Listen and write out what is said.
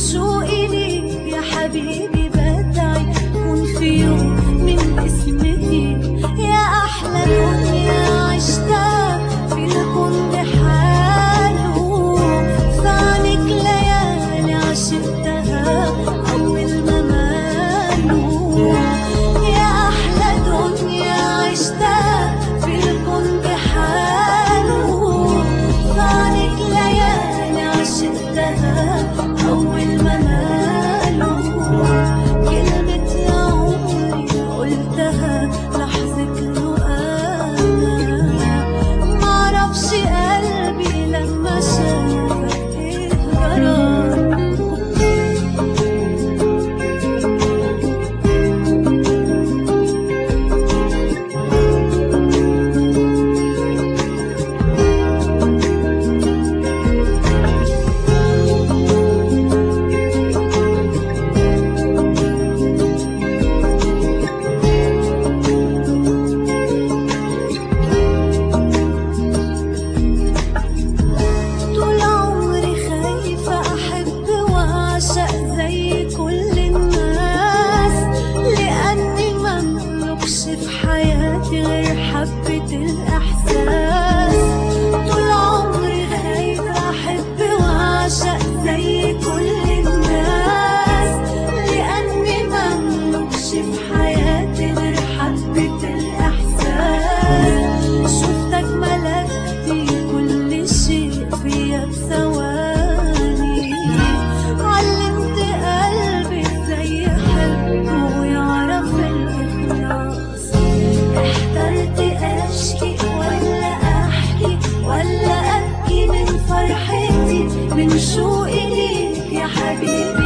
شوقي ليك يا حبيبي بدعي كون في يوم من اسمتي يا أحلى دنيا عشتها في الكون بحاله في عنك ليالي عشقتها أول ما مالوا يا أحلى دنيا عشتها في الكون بحاله في عنك ليالي عشقتها أول ما مالوا كلمة يا عمري قلتها لحظة لقانا معرفش قلبي لما شافك ايه جرى طول عمري خايفة أحب وأعشق زي كل الناس لأني مملكش في حياتي غير حبة الإحساس طول عمري خايفة أحب وأعشق زي كل الناس لأني مملكش في حياتي غير حبة الإحساس شفتك ملكتي كل شيء فيا بثواني علمت قلبي ازاي يحب ويعرف الإخلاص احترت أشكي ولا أحكي ولا أبكي من فرحتي من شوقي ليك يا حبيبي